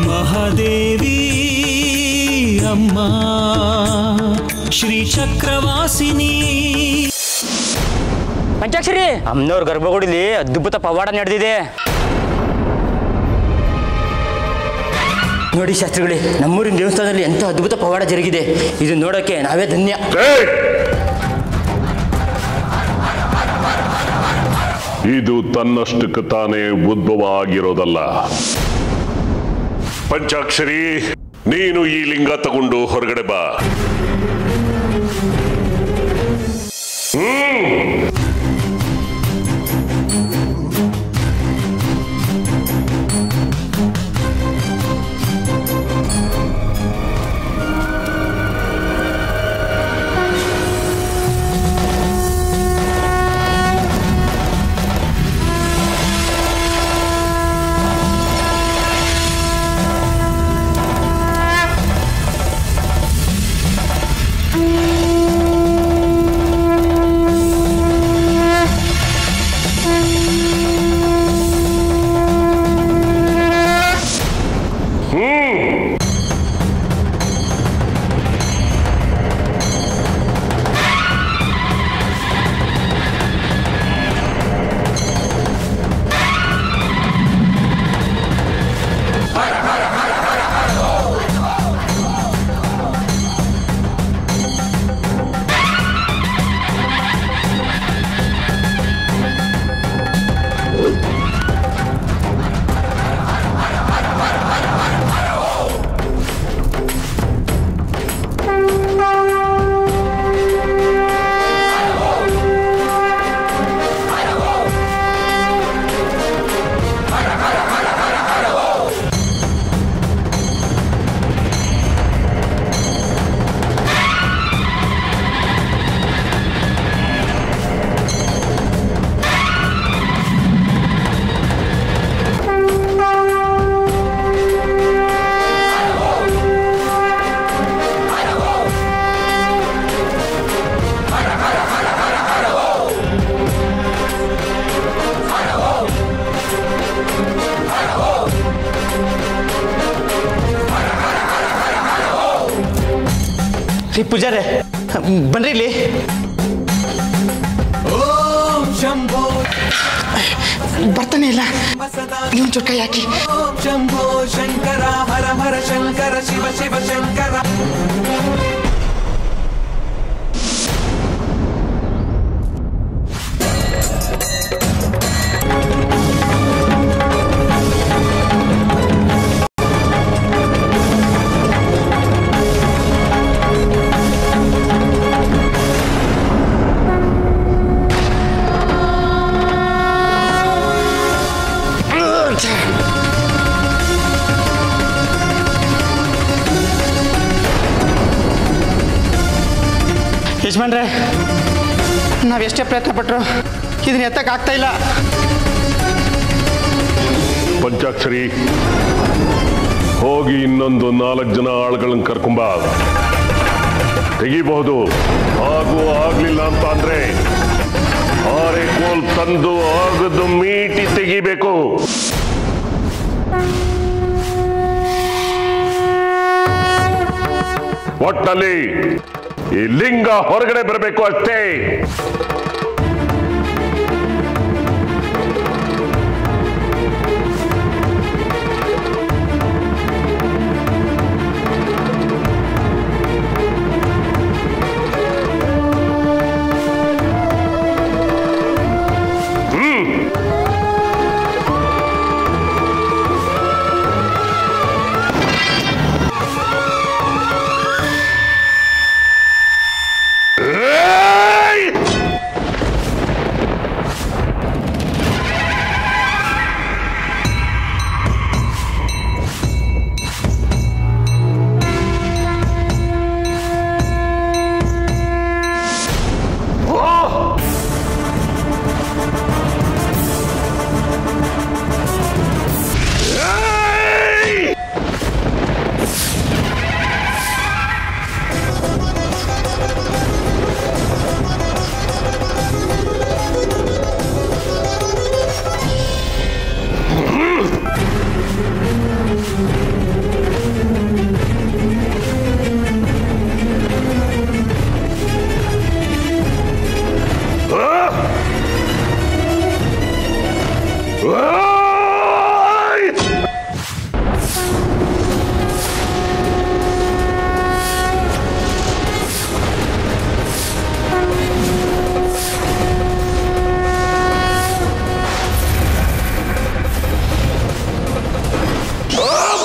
ಮಹಾದೇವಿ ಅಮ್ಮ ಶ್ರೀ ಚಕ್ರವಾಸಿನಿ ಪಂಚಾಕ್ಷರಿ ಅಮ್ಮನವ್ರ ಗರ್ಭಗುಡಿಲಿ ಅದ್ಭುತ ಪವಾಡ ನಡೆದಿದೆ ನೋಡಿ ಶಾಸ್ತ್ರಿಗಳೇ ನಮ್ಮೂರಿನ ದೇವಸ್ಥಾನದಲ್ಲಿ ಎಂಥ ಅದ್ಭುತ ಪವಾಡ ಜರುಗಿದೆ ಇದು ನೋಡೋಕೆ ನಾವೇ ಧನ್ಯ ಏಯ್! ಇದು ತನ್ನಷ್ಟಕ್ಕೆ ತಾನೇ ಉದ್ಭವ ಆಗಿರೋದಲ್ಲ ಪಂಚಾಕ್ಷರಿ ನೀನು ಈ ಲಿಂಗ ತಗೊಂಡು ಹೊರಗಡೆ ಬಾ ಹ್ಮ್ ರೀ ಪೂಜಾರೆ ಬನ್ರಿ ಇಲ್ಲಿ ಶಂಭೋ ಬರ್ತಾನೆ ಇಲ್ಲ ನೀವು ಚೊಕ್ಕ ಯಾಕೆ ಶಂಭೋ ಶಂಕರ ಹರ ಹರ ಶಂಕರ ಶಿವ ಶಿವ ಶಂಕರ ಯಜಮಾನ್ರೆ ನಾವು ಎಷ್ಟೇ ಪ್ರಯತ್ನ ಪಟ್ಟರು ಇದನ್ನ ಎತ್ತಕ್ಕೆ ಆಗ್ತಾ ಇಲ್ಲ ಪಂಚಾಕ್ಷರಿ ಹೋಗಿ ಇನ್ನೊಂದು ನಾಲ್ಕು ಜನ ಆಳುಗಳನ್ನ ಕರ್ಕೊಂಬ ತೆಗಿಬಹುದು ಹಾಗೂ ಆಗ್ಲಿಲ್ಲ ಅಂತ ಅಂದ್ರೆ ಆರೆ ಕೋಲ್ ತಂದು ಆಗದು ಮೀಟಿ ತೆಗಿಬೇಕು ಒಟ್ಟಲ್ಲಿ ಈ ಲಿಂಗ ಹೊರಗಡೆ ಬರಬೇಕು ಅಷ್ಟೇ ಏಯ್!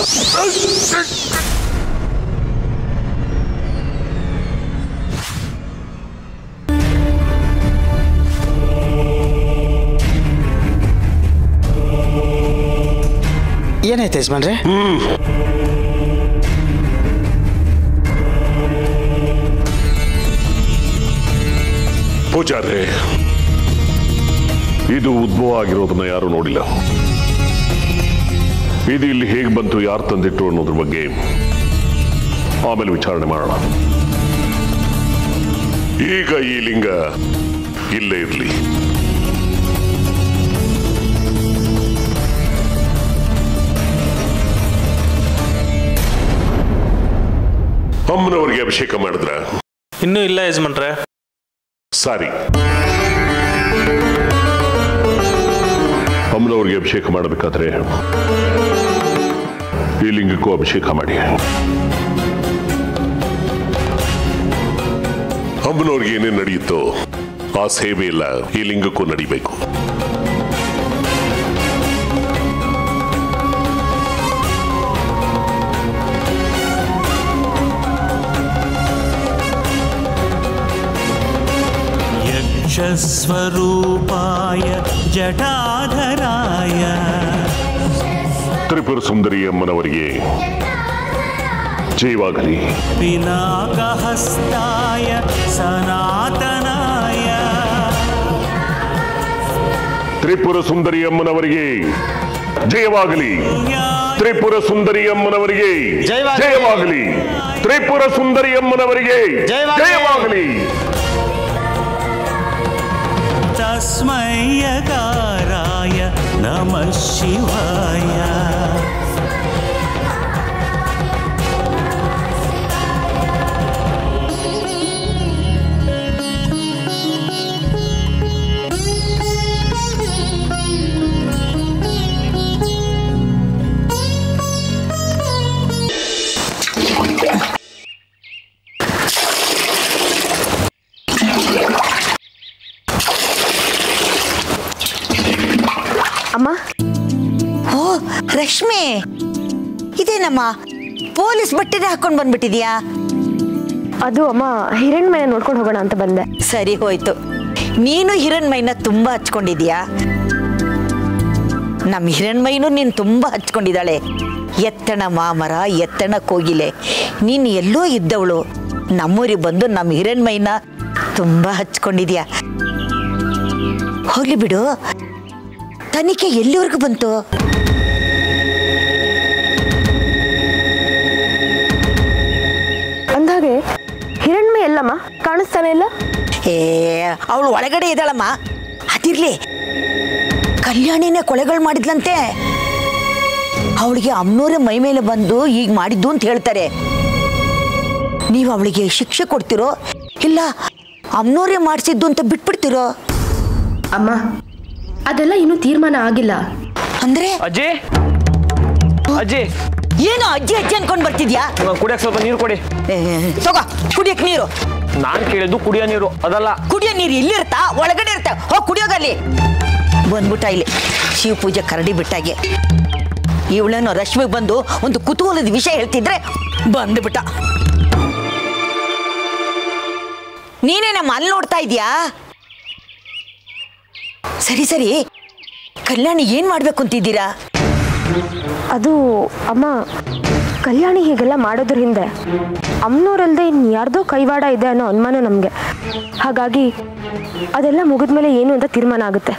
ಏನಾಯ್ತು ಯಜಮಾನ್ರೆ ಪೂಜಾರ್ರೆ ಇದು ಉದ್ಭವ ಆಗಿರೋದನ್ನ ಯಾರು ನೋಡಿಲ್ಲ ಇದು ಇಲ್ಲಿ ಹೇಗೆ ಬಂತು ಯಾರು ತಂದಿಟ್ಟು ಅನ್ನೋದ್ರ ಬಗ್ಗೆ ಆಮೇಲೆ ವಿಚಾರಣೆ ಮಾಡೋಣ ಈಗ ಈ ಲಿಂಗ ಇಲ್ಲೇ ಇರಲಿ ಅಮ್ಮನವರಿಗೆ ಅಭಿಷೇಕ ಮಾಡಿದ್ರ ಇನ್ನೂ ಇಲ್ಲ ಯಜಮಾನ್ರೆ ಸಾರಿ ಅಮ್ಮನವ್ರಿಗೆ ಅಭಿಷೇಕ ಮಾಡಬೇಕಾದ್ರೆ ಈ ಲಿಂಗಕ್ಕೂ ಅಭಿಷೇಕ ಮಾಡಿ ಅಮ್ಮನವ್ರಿಗೆ ಏನೇನು ನಡೆಯುತ್ತೋ ಆ ಸೇವೆ ಎಲ್ಲ ಈ ಲಿಂಗಕ್ಕೂ ನಡಿಬೇಕು यक्षस्वरूपाय जटाधराय ತ್ರಿಪುರ ಸುಂದರಿ ಅಮ್ಮನವರಿಗೆ ಜಯವಾಗಲಿ पिनाकहस्ताय सनातनाय ತ್ರಿಪುರ ಸುಂದರಿ ಅಮ್ಮನವರಿಗೆ ಜಯವಾಗಲಿ ತ್ರಿಪುರ ಸುಂದರಿ ಅಮ್ಮನವರಿಗೆ ಜಯವಾಗಲಿ. ಜಯವಾಗಲಿ ತ್ರಿಪುರ ಸುಂದರಿ ಅಮ್ಮನವರಿಗೆ ಜಯವಾಗಲಿ. ಜಯವಾಗಲಿ तस्मै यकाराय नमः शिवाय ಅಮ್ಮ ಓ ರಶ್ಮಿ ಇದೇನಮ್ಮ ಪೊಲೀಸ್ ಬಟ್ಟೆನೇ ಹಾಕೊಂಡು ಬಂದ್ಬಿಟ್ಟಿದ್ಯಾ ಅದು ಅಮ್ಮ ಹಿರಣ್ಮಯ ನೋಡ್ಕೊಂಡು ಹೋಗೋಣ ಅಂತ ಬಂದೆ ಸರಿ ಹೋಯ್ತು ನೀನು ಹಿರಣ್ಮೈನ ತುಂಬಾ ಹಚ್ಕೊಂಡಿದ್ಯಾ ನಮ್ಮ ಹಿರಣ್ಮೈನು ನೀನು ತುಂಬಾ ಹಚ್ಕೊಂಡಿದ್ದಾಳೆ ಎತ್ತಣ ಮಾಮರ ಎತ್ತಣ ಕೋಗಿಲೆ ನೀನು ಎಲ್ಲೋ ಇದ್ದವಳು ನಮ್ಮೂರಿಗೆ ಬಂದು ನಮ್ಮ ಹಿರಣ್ಮೈನ ತುಂಬಾ ಹಚ್ಕೊಂಡಿದ್ಯಾ ಹೋಗ್ಲಿ ಬಿಡು ತನಿಖೆ ಎಲ್ಲಿವರೆಗೂ ಬಂತು ಅಂದಾಗೆ ಹಿರಣ್ಮಯ ಎಲ್ಲಮ್ಮ ಕಾಣಿಸ್ತಾನೆ ಇಲ್ಲ ಏ ಅವಳು ಒಳಗಡೆ ಇದ್ದಾಳಮ್ಮ ಅದಿರ್ಲಿ ಕಲ್ಯಾಣಿನೇ ಕೊಲೆಗಳು ಮಾಡಿದ್ಲಂತೆ ಅವಳಿಗೆ ಅಮ್ಮನೂರೇ ಮೈ ಮೇಲೆ ಬಂದು ಈಗ ಮಾಡಿದ್ದು ಅಂತ ಹೇಳ್ತಾರೆ ನೀವು ಅವಳಿಗೆ ಶಿಕ್ಷೆ ಕೊಡ್ತಿರೋ ಇಲ್ಲ ಅಮ್ಮನೂರೇ ಮಾಡಿಸಿದ್ದು ಅಂತ ಬಿಟ್ಬಿಡ್ತಿರೋ ಅಮ್ಮ ಅದೆಲ್ಲ ಇನ್ನೂ ತೀರ್ಮಾನ ಆಗಿಲ್ಲ ಅಂದ್ರೆ ಅಜ್ಜಿ ಅಜ್ಜಿ ಏನು ಅಜ್ಜಿ ಅಜ್ಜಿ ಅನ್ಕೊಂಡ್ ಬರ್ತಿದ್ಯಾ ನಂಗ್ ಕುಡಿಯಕ್ ಸ್ವಲ್ಪ ನೀರು ಕೊಡಿ ಏ, ತಗೋ ಕುಡಿಯಕ್ ನೀರು ನಾನ್ ಕೇಳಿದ್ದು ಕುಡಿಯೋ ನೀರು ಅದಲ್ಲ ಕುಡಿಯೋ ನೀರು ಇಲ್ಲಿರ್ತಾ ಒಳಗಡೆ ಇರ್ತಾ ಹೋಗಿ ಕುಡಿಯೋಗಲ್ಲಿ ಬಂದ್ಬಿಟ್ಟ ಇಲ್ಲಿ ಶಿವ ಪೂಜೆ ಕರಡಿ ಬಿಟ್ಟಾಗೆ ಇವಳನ್ನು ರಶ್ಮಿಗೆ ಬಂದು ಒಂದು ಕುತೂಹಲದ ವಿಷಯ ಹೇಳ್ತಿದ್ರೆ ಬಂದ್ಬಿಟ್ಟ ನೀನೇ ನಮ್ಮ ಅಲ್ಲಿ ನೋಡ್ತಾ ಇದೀಯಾ ಸರಿ ಸರಿ ಕಲ್ಯಾಣಿ ಏನ್ ಮಾಡ್ಬೇಕು ಅಂತಿದ್ದೀರಾ ಅದು ಅಮ್ಮ ಕಲ್ಯಾಣಿ ಹೀಗೆಲ್ಲ ಮಾಡೋದ್ರ ಹಿಂದೆ ಅಮ್ಮನವ್ರಲ್ದೆ ಇನ್ ಯಾರ್ದೋ ಕೈವಾಡ ಇದೆ ಅನ್ನೋ ಅನುಮಾನ ನಮಗೆ ಹಾಗಾಗಿ ಅದೆಲ್ಲ ಮುಗಿದ್ಮೇಲೆ ಏನು ಅಂತ ತೀರ್ಮಾನ ಆಗುತ್ತೆ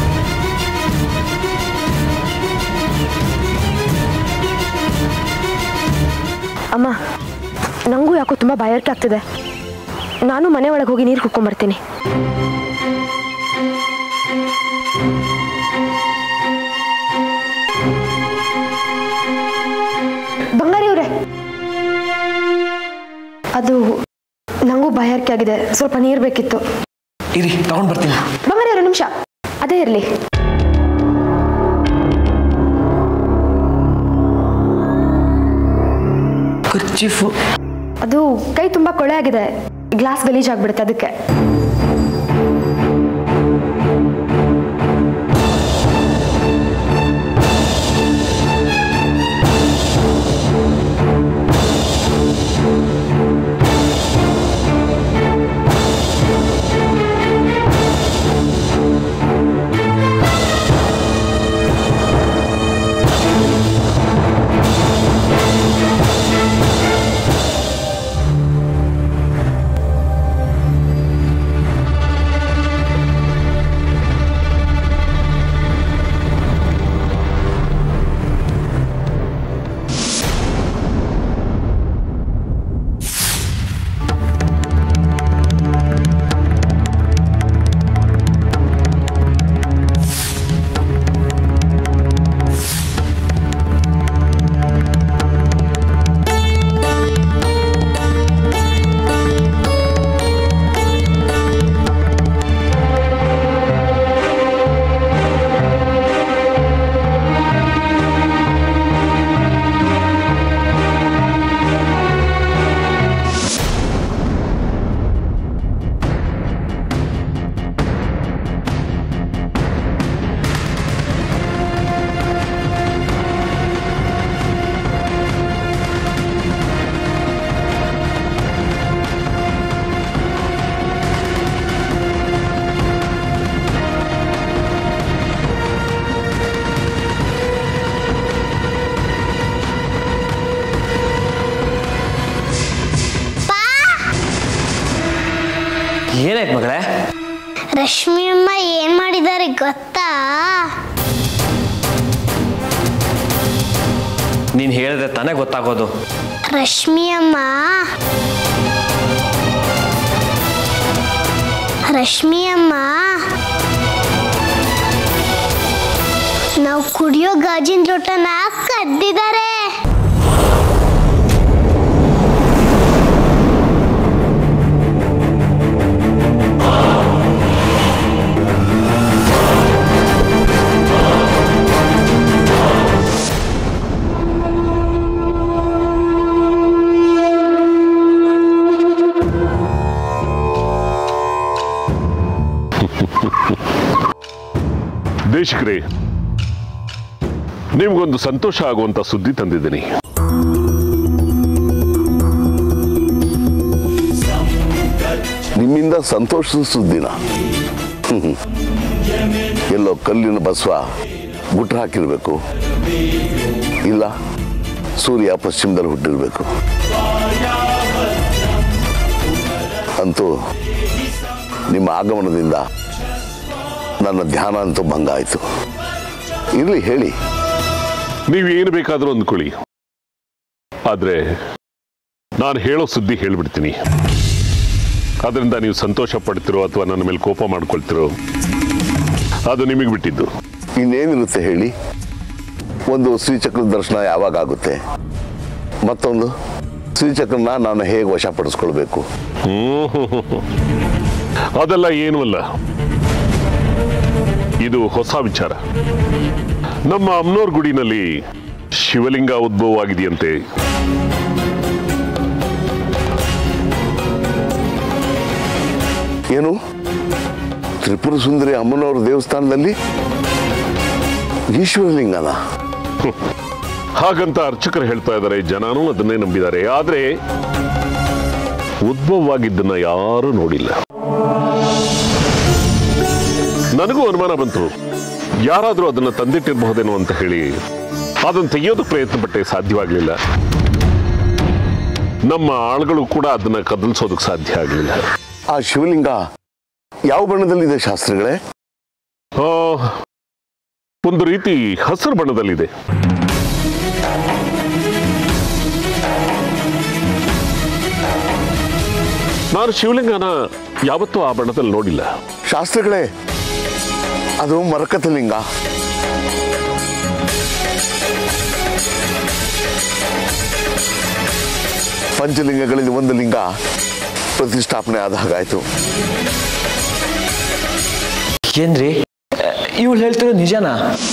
ಅಮ್ಮ ನನಗೂ ಯಾಕೋ ತುಂಬ ಬಾಯಾರಿಕೆ ಆಗ್ತಿದೆ ನಾನು ಮನೆ ಒಳಗೆ ಹೋಗಿ ನೀರು ಕುಡ್ಕೊಂಬರ್ತೀನಿ ಬಂಗಾರಿ ಅವರೇ ಅದು ನನಗೂ ಬಾಯಾರಿಕೆ ಆಗಿದೆ ಸ್ವಲ್ಪ ನೀರು ಬೇಕಿತ್ತು ಇರಿ ತಗೊಂಡ್ ಬರ್ತೀನಿ ಬಂಗಾರಿ ಅವರೇ ನಿಮಿಷ ಅದೇ ಇರಲಿ ಖರ್ಚೀಫು ಅದು ಕೈ ತುಂಬ ಕೊಳೆ ಆಗಿದೆ ಗ್ಲಾಸ್ ಗಲೀಜಾಗ್ಬಿಡುತ್ತೆ ಅದಕ್ಕೆ ಏನಾಯ್ತು ಮಗಳೇ ರಶ್ಮಿ ಅಮ್ಮ ಏನ್ ಮಾಡಿದ್ದಾರೆ ಗೊತ್ತಾ ನೀನು ಹೇಳಿದ್ರೆ ತಾನೇ ಗೊತ್ತಾಗೋದು ರಶ್ಮಿ ಅಮ್ಮ ರಶ್ಮಿ ಅಮ್ಮ ನಾವು ಕುಡಿಯೋ ಗಾಜಿನ ಲೋಟನ ಕದ್ದಿದ್ದಾರೆ ದೇಶಿಕರೇ ನಿಮ್ಗೊಂದು ಸಂತೋಷ ಆಗುವಂತ ಸುದ್ದಿ ತಂದಿದ್ದೀನಿ ನಿಮ್ಮಿಂದ ಸಂತೋಷದ ಸುದ್ದಿನ ಹ್ಮ್. ಎಲ್ಲೋ ಕಲ್ಲಿನ ಬಸವ ಗುಟ್ರ ಹಾಕಿರ್ಬೇಕು ಇಲ್ಲ ಸೂರ್ಯ ಪಶ್ಚಿಮದಲ್ಲಿ ಹುಟ್ಟಿರ್ಬೇಕು ಅಂತೂ ನಿಮ್ಮ ಆಗಮನದಿಂದ ನನ್ನ ಧ್ಯಾನ ಅಂತೂ ಭಂಗ ಆಯಿತು ಇರಲಿ ಹೇಳಿ ನೀವೇನು ಬೇಕಾದರೂ ಅಂದ್ಕೊಳ್ಳಿ ಆದ್ರೆ ನಾನು ಹೇಳೋ ಸುದ್ದಿ ಹೇಳ್ಬಿಡ್ತೀನಿ ಅದರಿಂದ ನೀವು ಸಂತೋಷ ಪಡ್ತಿರೋ ಅಥವಾ ನನ್ನ ಮೇಲೆ ಕೋಪ ಮಾಡ್ಕೊಳ್ತಿರೋ ಅದು ನಿಮಗೆ ಬಿಟ್ಟಿದ್ದು ಇನ್ನೇನಿರುತ್ತೆ ಹೇಳಿ ಒಂದು ಶ್ರೀಚಕ್ರದ ದರ್ಶನ ಯಾವಾಗ ಆಗುತ್ತೆ ಮತ್ತೊಂದು ಶ್ರೀಚಕ್ರನ ನಾನು ಹೇಗೆ ವಶಪಡಿಸ್ಕೊಳ್ಬೇಕು ಹ್ಮ್. ಅದೆಲ್ಲ ಏನೂ ಅಲ್ಲ ಇದು ಹೊಸ ವಿಚಾರ ನಮ್ಮ ಅಮ್ನೋರ್ ಗುಡಿನಲ್ಲಿ ಶಿವಲಿಂಗ ಉದ್ಭವವಾಗಿದೆಯಂತೆ ಏನು ತ್ರಿಪುರ ಸುಂದರಿ ಅಮ್ಮನವ್ರ ದೇವಸ್ಥಾನದಲ್ಲಿ ಈಶ್ವರಲಿಂಗನ ಹಾಗಂತ ಅರ್ಚಕರು ಹೇಳ್ತಾ ಇದ್ದಾರೆ ಜನನೂ ಅದನ್ನೇ ನಂಬಿದ್ದಾರೆ ಆದ್ರೆ ಉದ್ಭವವಾಗಿದ್ದನ್ನ ಯಾರೂ ನೋಡಿಲ್ಲ ನನಗೂ ಅನುಮಾನ ಬಂತು ಯಾರಾದರೂ ಅದನ್ನ ತಂದಿಟ್ಟಿರಬಹುದೇನೋ ಅಂತ ಹೇಳಿ ಅದನ್ನು ತೆಗೆಯೋದಕ್ಕೆ ಪ್ರಯತ್ನ ಪಟ್ಟೆ ಸಾಧ್ಯವಾಗಲಿಲ್ಲ ನಮ್ಮ ಆಳುಗಳು ಕೂಡ ಅದನ್ನ ಕದಲಿಸೋದಕ್ಕೆ ಸಾಧ್ಯ ಆಗಲಿಲ್ಲ ಆ ಶಿವಲಿಂಗ ಯಾವ ಬಣ್ಣದಲ್ಲಿದೆ ಶಾಸ್ತ್ರಿಗಳೇ ಒಂದು ರೀತಿ ಹಸಿರು ಬಣ್ಣದಲ್ಲಿದೆ ನಾನು ಶಿವಲಿಂಗನ ಯಾವತ್ತೂ ಆ ಬಣ್ಣದಲ್ಲಿ ನೋಡಿಲ್ಲ ಶಾಸ್ತ್ರಿಗಳೇ ಅದು ಮರಕತ ಲಿಂಗ ಪಂಚಲಿಂಗಗಳಲ್ಲಿ ಒಂದು ಲಿಂಗ ಪ್ರತಿಷ್ಠಾಪನೆ ಆದ ಹಾಗಾಯ್ತು ಏನ್ರಿ ಇವಳು ಹೇಳ್ತಿರೋ ನಿಜನಾ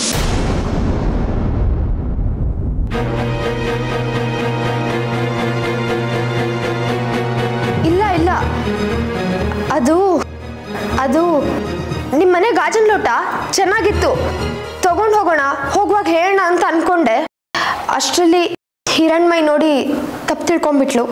ಇಲ್ಲ ಇಲ್ಲ ಅದು ಅದು ನಿಮ್ಮ ಮನೆ ಗಾಜನ್ ಲೋಟ ಚೆನ್ನಾಗಿತ್ತು ತಗೊಂಡು ಹೋಗೋಣ ಹೋಗುವಾಗ ಹೇಳೋಣ ಅಂತ ಅನ್ಕೊಂಡೆ ಅಷ್ಟರಲ್ಲಿ ಹಿರಣ್ಮೈ ನೋಡಿ ತಪ್ಪು ತಿಳ್ಕೊಂಡ್ಬಿಟ್ಲು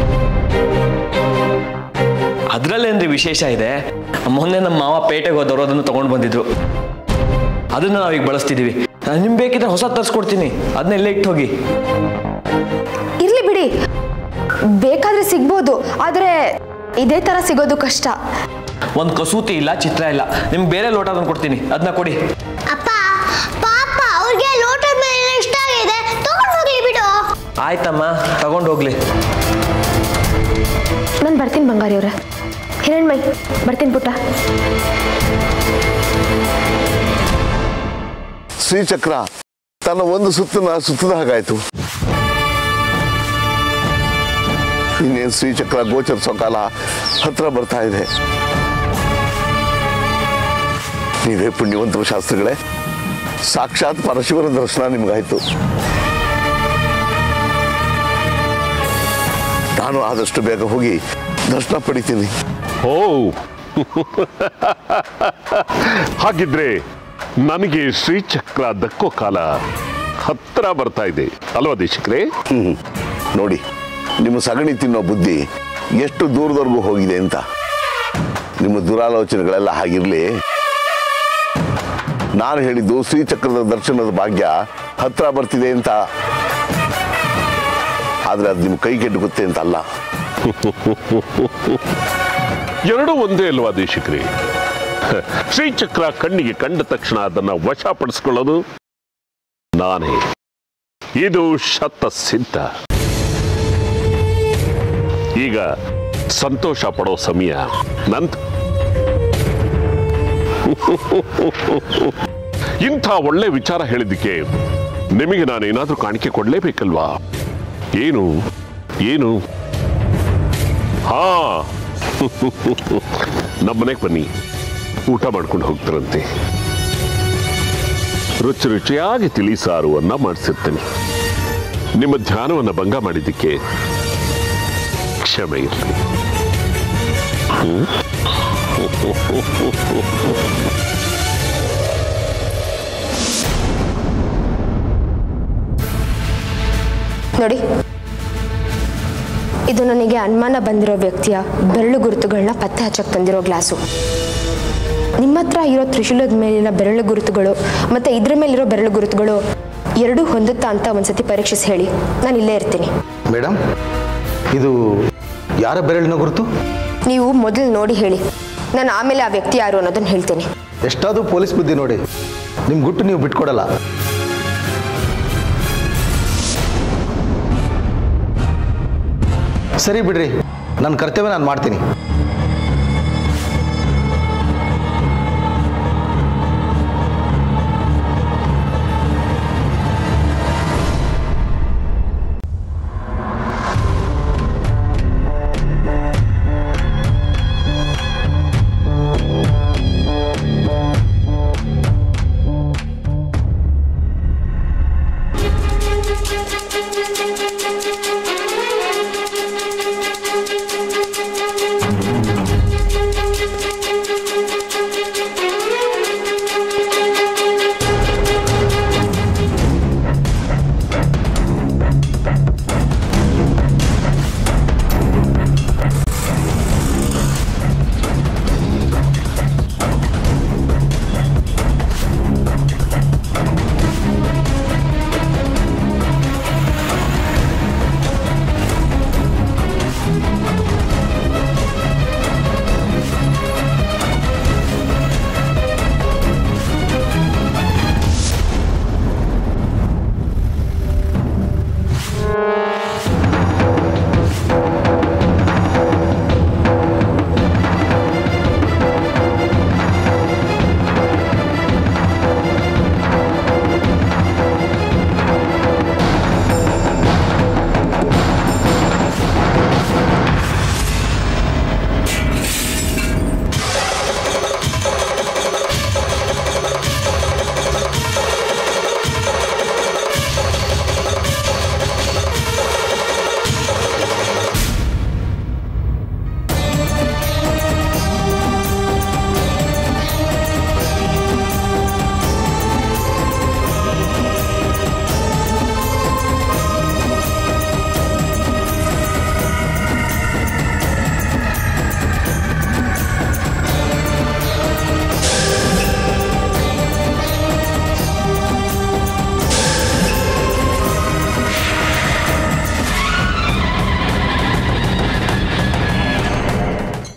ಅದ್ರಲ್ಲೇನ್ರಿ ವಿಶೇಷ ಇದೆ ಮೊನ್ನೆ ನಮ್ಮ ಮಾವ ಪೇಟೆಗೆ ಹೋದವರು ಅದನ್ನು ತಗೊಂಡು ಬಂದಿದ್ರು ಅದನ್ನ ನಾವೀಗ ಬಳಸ್ತಿದೀವಿ ನಿಮ್ಗೆ ಬೇಕಿದ್ರೆ ಹೊಸ ತರಿಸ್ಕೊಡ್ತೀನಿ ಅದನ್ನ ಎಲ್ಲೇ ಇಟ್ಟು ಹೋಗಿ ಇರ್ಲಿ ಬಿಡಿ ಬೇಕಾದ್ರೆ ಸಿಗ್ಬೋದು ಆದ್ರೆ ಇದೇ ತರ ಸಿಗೋದು ಕಷ್ಟ ಒಂದು ಕಸೂತಿ ಇಲ್ಲ ಚಿತ್ರ ಇಲ್ಲ ನಿಮ್ಗೆ ಬೇರೆ ಲೋಟ ತಂದು ಕೊಡ್ತೀನಿ ಅದನ್ನ ಕೊಡಿ ಅಪ್ಪ ಪಾಪ ಅವ್ರಿಗೆ ಲೋಟದ ಮೇಲೆ ಇಷ್ಟ ಆಗಿದೆ ತಗೊಂಡು ಹೋಗ್ಲಿ ಬಿಡು ಆಯ್ತಮ್ಮ ತಗೊಂಡು ಹೋಗ್ಲಿ ನಾನು ಬರ್ತೀನಿ ಬಂಗಾರಿ ಅವ್ರೆ ಹಿರಣ್ಮೈ ಬರ್ತೀನಿ ಪುಟ್ಟ ಶ್ರೀಚಕ್ರ ತನ್ನ ಒಂದು ಸುತ್ತನ ಸುತ್ತದ ಹಾಗಾಯ್ತು ಇನ್ನೇನು ಶ್ರೀಚಕ್ರ ಗೋಚರಿಸೋ ಕಾಲ ಹತ್ರ ಬರ್ತಾ ಇದೆ ನೀವೇ ಪುಣ್ಯವಂತರು ಶಾಸ್ತ್ರಿಗಳೇ ಸಾಕ್ಷಾತ್ ಪರಶಿವನ ದರ್ಶನ ನಿಮ್ಗಾಯ್ತು ನಾನು ಆದಷ್ಟು ಬೇಗ ಹೋಗಿ ದರ್ಶನ ಪಡಿತೀನಿ ಓ ಹಾಗಿದ್ರೆ ನನಗೆ ಶ್ರೀಚಕ್ರ ದಕ್ಕೋ ಕಾಲ ಹತ್ರ ಬರ್ತಾ ಇದೆ ಅಲ್ವಾ ದೇಶಿಕ್ರೆ ಹ್ಮ್ ನೋಡಿ ನಿಮ್ಮ ಸಗಣಿ ತಿನ್ನೋ ಬುದ್ಧಿ ಎಷ್ಟು ದೂರದವರೆಗೂ ಹೋಗಿದೆ ಅಂತ ನಿಮ್ಮ ದುರಾಲೋಚನೆಗಳೆಲ್ಲ ಹಾಗಿರ್ಲಿ ನಾನು ಹೇಳಿದ್ದು ಶ್ರೀಚಕ್ರದ ದರ್ಶನದ ಭಾಗ್ಯ ಹತ್ರ ಬರ್ತಿದೆ ಅಂತ ಆದ್ರೆ ಅದು ನಿಮ್ಮ ಕೈ ಕೆಟ್ಟುಗುತ್ತೆ ಅಂತ ಅಲ್ಲ ಎರಡೂ ಒಂದೇ ಅಲ್ವಾ ದೇಶಿಕ್ರಿ ಶ್ರೀಚಕ್ರ ಕಣ್ಣಿಗೆ ಕಂಡ ತಕ್ಷಣ ಅದನ್ನ ವಶಪಡಿಸ್ಕೊಳ್ಳೋದು ನಾನೇ ಇದು ಶತ ಸಿದ್ಧ ಈಗ ಸಂತೋಷ ಪಡೋ ಸಮಯ ನಂತ ಇಂಥ ಒಳ್ಳೆ ವಿಚಾರ ಹೇಳಿದ್ದಕ್ಕೆ ನಿಮಗೆ ನಾನೇನಾದ್ರೂ ಕಾಣಿಕೆ ಕೊಡ್ಲೇಬೇಕಲ್ವಾ ಏನು ಏನು ಹಾ ನಮ್ಮನೆಗೆ ಬನ್ನಿ ಊಟ ಮಾಡ್ಕೊಂಡು ಹೋಗ್ತಾರಂತೆ ರುಚಿ ರುಚಿಯಾಗಿ ತಿಳಿ ಸಾರು ಅನ್ನ ಮಾಡಿಸಿರ್ತೇನೆ ನಿಮ್ಮ ಧ್ಯಾನವನ್ನು ಭಂಗ ಮಾಡಿದ್ದಕ್ಕೆ ಕ್ಷಮೆ ಇರಲಿ ನೋಡಿ ಇದು ನನಗೆ ಅನುಮಾನ ಬಂದಿರೋ ವ್ಯಕ್ತಿಯ ಬೆರಳು ಗುರುತುಗಳನ್ನ ಪತ್ತೆ ಹಚ್ಚಕ್ಕೆ ತಂದಿರೋ ಗ್ಲಾಸು ನಿಮ್ಮ ಹತ್ರ ಇರೋ ತ್ರಿಶೂಲದ ಮೇಲಿನ ಬೆರಳು ಗುರುತುಗಳು ಮತ್ತು ಇದ್ರ ಮೇಲಿರೋ ಬೆರಳು ಗುರುತುಗಳು ಎರಡೂ ಹೊಂದುತ್ತಾ ಅಂತ ಒಂದ್ಸತಿ ಪರೀಕ್ಷಿಸಿ ಹೇಳಿ ನಾನು ಇಲ್ಲೇ ಇರ್ತೀನಿ ಮೇಡಮ್ ಇದು ಯಾರ ಬೆರಳಿನ ಗುರುತು ನೀವು ಮೊದಲು ನೋಡಿ ಹೇಳಿ ನಾನು ಆಮೇಲೆ ಆ ವ್ಯಕ್ತಿ ಯಾರು ಅನ್ನೋದನ್ನು ಹೇಳ್ತೀನಿ ಎಷ್ಟಾದರೂ ಪೊಲೀಸ್ ಬುದ್ಧಿ ನೋಡಿ ನಿಮ್ಮ ಗುಟ್ಟು ನೀವು ಬಿಟ್ಕೊಡಲ್ಲ ಸರಿ ಬಿಡ್ರಿ ನನ್ನ ಕರ್ತವ್ಯ ನಾನು ಮಾಡ್ತೀನಿ